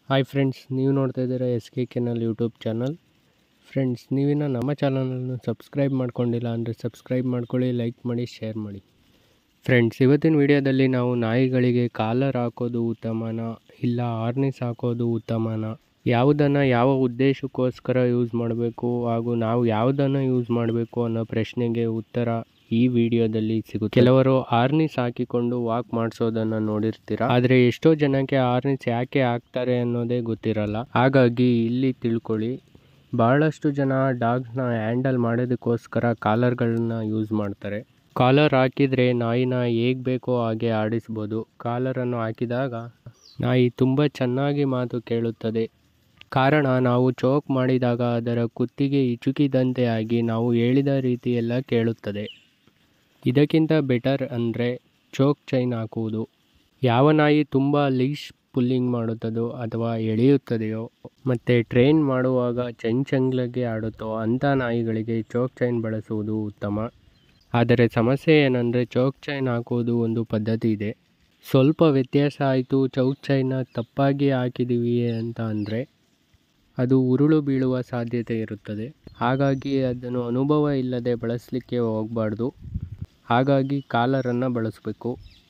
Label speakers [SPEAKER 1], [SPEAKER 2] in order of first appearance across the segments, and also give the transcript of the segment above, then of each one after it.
[SPEAKER 1] hi friends ನೀವು ನೋಡ್ತಾ ಇದ್ದೀರಾ ಎಸ್ ಕೆ ಕೆನಲ್ ಯೂಟ್ಯೂಬ್ ಚಾನಲ್ ಫ್ರೆಂಡ್ಸ್ ನೀವಿನ್ನ ನಮ್ಮ ಚಾನಲನ್ನು ಸಬ್ಸ್ಕ್ರೈಬ್ ಮಾಡ್ಕೊಂಡಿಲ್ಲ ಅಂದರೆ ಸಬ್ಸ್ಕ್ರೈಬ್ ಮಾಡ್ಕೊಳ್ಳಿ ಲೈಕ್ ಮಾಡಿ ಶೇರ್ ಮಾಡಿ ಫ್ರೆಂಡ್ಸ್ ಇವತ್ತಿನ ವಿಡಿಯೋದಲ್ಲಿ ನಾವು ನಾಯಿಗಳಿಗೆ ಕಾಲರ್ ಹಾಕೋದು ಉತ್ತಮನ ಇಲ್ಲ ಆರ್ನಿಸ್ ಹಾಕೋದು ಉತ್ತಮನ ಯಾವುದನ್ನು ಯಾವ ಉದ್ದೇಶಕ್ಕೋಸ್ಕರ ಯೂಸ್ ಮಾಡಬೇಕು ಹಾಗೂ ನಾವು ಯಾವುದನ್ನು ಯೂಸ್ ಮಾಡಬೇಕು ಅನ್ನೋ ಪ್ರಶ್ನೆಗೆ ಉತ್ತರ ಈ ವಿಡಿಯೋದಲ್ಲಿ ಸಿಗುತ್ತೆ ಕೆಲವರು ಆರ್ನಿಸ್ ಹಾಕಿಕೊಂಡು ವಾಕ್ ಮಾಡಿಸೋದನ್ನ ನೋಡಿರ್ತೀರ ಆದ್ರೆ ಎಷ್ಟೋ ಜನಕ್ಕೆ ಆರ್ನಿಸ್ ಯಾಕೆ ಹಾಕ್ತಾರೆ ಅನ್ನೋದೇ ಗೊತ್ತಿರಲ್ಲ ಹಾಗಾಗಿ ಇಲ್ಲಿ ತಿಳ್ಕೊಳ್ಳಿ ಬಹಳಷ್ಟು ಜನ ಡಾಗ್ಸ್ನ ಹ್ಯಾಂಡಲ್ ಮಾಡೋದಕ್ಕೋಸ್ಕರ ಕಾಲರ್ಗಳನ್ನ ಯೂಸ್ ಮಾಡ್ತಾರೆ ಕಾಲರ್ ಹಾಕಿದರೆ ನಾಯಿನ ಹೇಗೆ ಬೇಕೋ ಹಾಗೆ ಆಡಿಸ್ಬೋದು ಕಾಲರನ್ನು ಹಾಕಿದಾಗ ನಾಯಿ ತುಂಬ ಚೆನ್ನಾಗಿ ಮಾತು ಕೇಳುತ್ತದೆ ಕಾರಣ ನಾವು ಚೋಕ್ ಮಾಡಿದಾಗ ಅದರ ಕುತ್ತಿಗೆ ಇಚುಕಿದಂತೆ ಆಗಿ ನಾವು ಹೇಳಿದ ರೀತಿ ಎಲ್ಲ ಕೇಳುತ್ತದೆ ಇದಕ್ಕಿಂತ ಬೆಟರ್ ಅಂದರೆ ಚೋಕ್ ಚೈನ್ ಹಾಕುವುದು ಯಾವ ನಾಯಿ ತುಂಬ ಲೀಶ್ ಪುಲ್ಲಿಂಗ್ ಮಾಡುತ್ತದೋ ಅಥವಾ ಎಳೆಯುತ್ತದೆಯೋ ಮತ್ತು ಟ್ರೈನ್ ಮಾಡುವಾಗ ಚಂಚಂಗ್ಲಗೆ ಆಡುತ್ತೋ ಅಂಥ ನಾಯಿಗಳಿಗೆ ಚೋಕ್ ಚೈನ್ ಬಳಸುವುದು ಉತ್ತಮ ಆದರೆ ಸಮಸ್ಯೆ ಏನಂದರೆ ಚೌಕ್ ಚೈನ್ ಹಾಕುವುದು ಒಂದು ಪದ್ಧತಿ ಇದೆ ಸ್ವಲ್ಪ ವ್ಯತ್ಯಾಸ ಆಯಿತು ಚೌಕ್ ಚೈನ್ನ ತಪ್ಪಾಗಿ ಹಾಕಿದ್ದೀವಿ ಅಂತ ಅಂದರೆ ಅದು ಉರುಳು ಬೀಳುವ ಸಾಧ್ಯತೆ ಇರುತ್ತದೆ ಹಾಗಾಗಿ ಅದನ್ನು ಅನುಭವ ಇಲ್ಲದೆ ಬಳಸಲಿಕ್ಕೆ ಹೋಗಬಾರ್ದು ಹಾಗಾಗಿ ಕಾಲರನ್ನು ಬಳಸಬೇಕು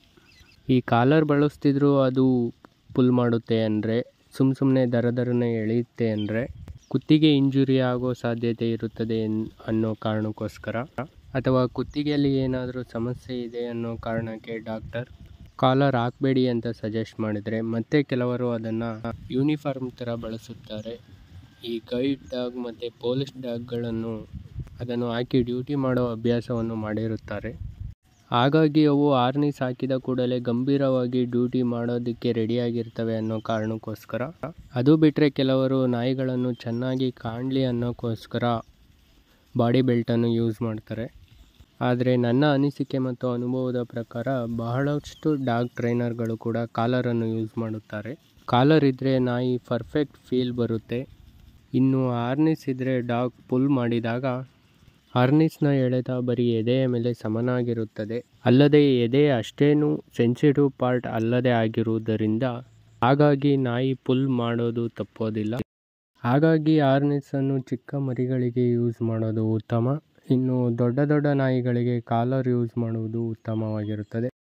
[SPEAKER 1] ಈ ಕಾಲರ್ ಬಳಸ್ತಿದ್ರು ಅದು ಪುಲ್ ಮಾಡುತ್ತೆ ಅಂದರೆ ಸುಮ್ಮ ಸುಮ್ಮನೆ ದರ ದರನೆ ಎಳೆಯುತ್ತೆ ಅಂದರೆ ಕುತ್ತಿಗೆ ಇಂಜುರಿ ಆಗೋ ಸಾಧ್ಯತೆ ಇರುತ್ತದೆ ಎನ್- ಅನ್ನೋ ಕಾರಣಕ್ಕೋಸ್ಕರ ಅಥವಾ ಕುತ್ತಿಗೆಯಲ್ಲಿ ಏನಾದರೂ ಸಮಸ್ಯೆ ಇದೆ ಅನ್ನೋ ಕಾರಣಕ್ಕೆ ಡಾಕ್ಟರ್ ಕಾಲರ್ ಹಾಕಬೇಡಿ ಅಂತ ಸಜೆಸ್ಟ್ ಮಾಡಿದರೆ ಮತ್ತೆ ಕೆಲವರು ಅದನ್ನು ಯೂನಿಫಾರ್ಮ್ ಥರ ಬಳಸುತ್ತಾರೆ ಈ ಗೈಡ್ ಡಾಗ್ ಮತ್ತು ಪೊಲೀಸ್ ಡಾಗ್ಗಳನ್ನು ಅದನ್ನು ಹಾಕಿ ಡ್ಯೂಟಿ ಮಾಡೋ ಅಭ್ಯಾಸವನ್ನು ಮಾಡಿರುತ್ತಾರೆ ಹಾಗಾಗಿ ಅವು ಆರ್ನಿಸ್ ಹಾಕಿದ ಕೂಡಲೇ ಗಂಭೀರವಾಗಿ ಡ್ಯೂಟಿ ಮಾಡೋದಕ್ಕೆ ರೆಡಿಯಾಗಿರ್ತವೆ ಅನ್ನೋ ಕಾರಣಕ್ಕೋಸ್ಕರ ಅದು ಬಿಟ್ಟರೆ ಕೆಲವರು ನಾಯಿಗಳನ್ನು ಚೆನ್ನಾಗಿ ಕಾಣಲಿ ಅನ್ನೋಕ್ಕೋಸ್ಕರ ಬಾಡಿ ಬೆಲ್ಟನ್ನು ಯೂಸ್ ಮಾಡ್ತಾರೆ ಆದರೆ ನನ್ನ ಅನಿಸಿಕೆ ಮತ್ತು ಅನುಭವದ ಪ್ರಕಾರ ಬಹಳಷ್ಟು ಡಾಗ್ ಟ್ರೈನರ್ಗಳು ಕೂಡ ಕಾಲರನ್ನು ಯೂಸ್ ಮಾಡುತ್ತಾರೆ ಕಾಲರ್ ಇದ್ದರೆ ನಾಯಿ ಪರ್ಫೆಕ್ಟ್ ಫೀಲ್ ಬರುತ್ತೆ ಇನ್ನು ಆರ್ನಿಸ್ ಇದ್ದರೆ ಡಾಗ್ ಪುಲ್ ಮಾಡಿದಾಗ ಹಾರ್ನಿಸ್ನ ಎಳೆತ ಬರೀ ಎದೆಯ ಮೇಲೆ ಸಮನಾಗಿರುತ್ತದೆ ಅಲ್ಲದೆ ಎದೆ ಅಷ್ಟೇನು ಸೆನ್ಸಿಟಿವ್ ಪಾರ್ಟ್ ಅಲ್ಲದೆ ಆಗಿರುವುದರಿಂದ ಹಾಗಾಗಿ ನಾಯಿ ಪುಲ್ ಮಾಡೋದು ತಪ್ಪೋದಿಲ್ಲ ಹಾಗಾಗಿ ಆರ್ನಿಸನ್ನು ಚಿಕ್ಕ ಮರಿಗಳಿಗೆ ಯೂಸ್ ಮಾಡೋದು ಉತ್ತಮ ಇನ್ನು ದೊಡ್ಡ ದೊಡ್ಡ ನಾಯಿಗಳಿಗೆ ಕಾಲರ್ ಯೂಸ್ ಮಾಡುವುದು ಉತ್ತಮವಾಗಿರುತ್ತದೆ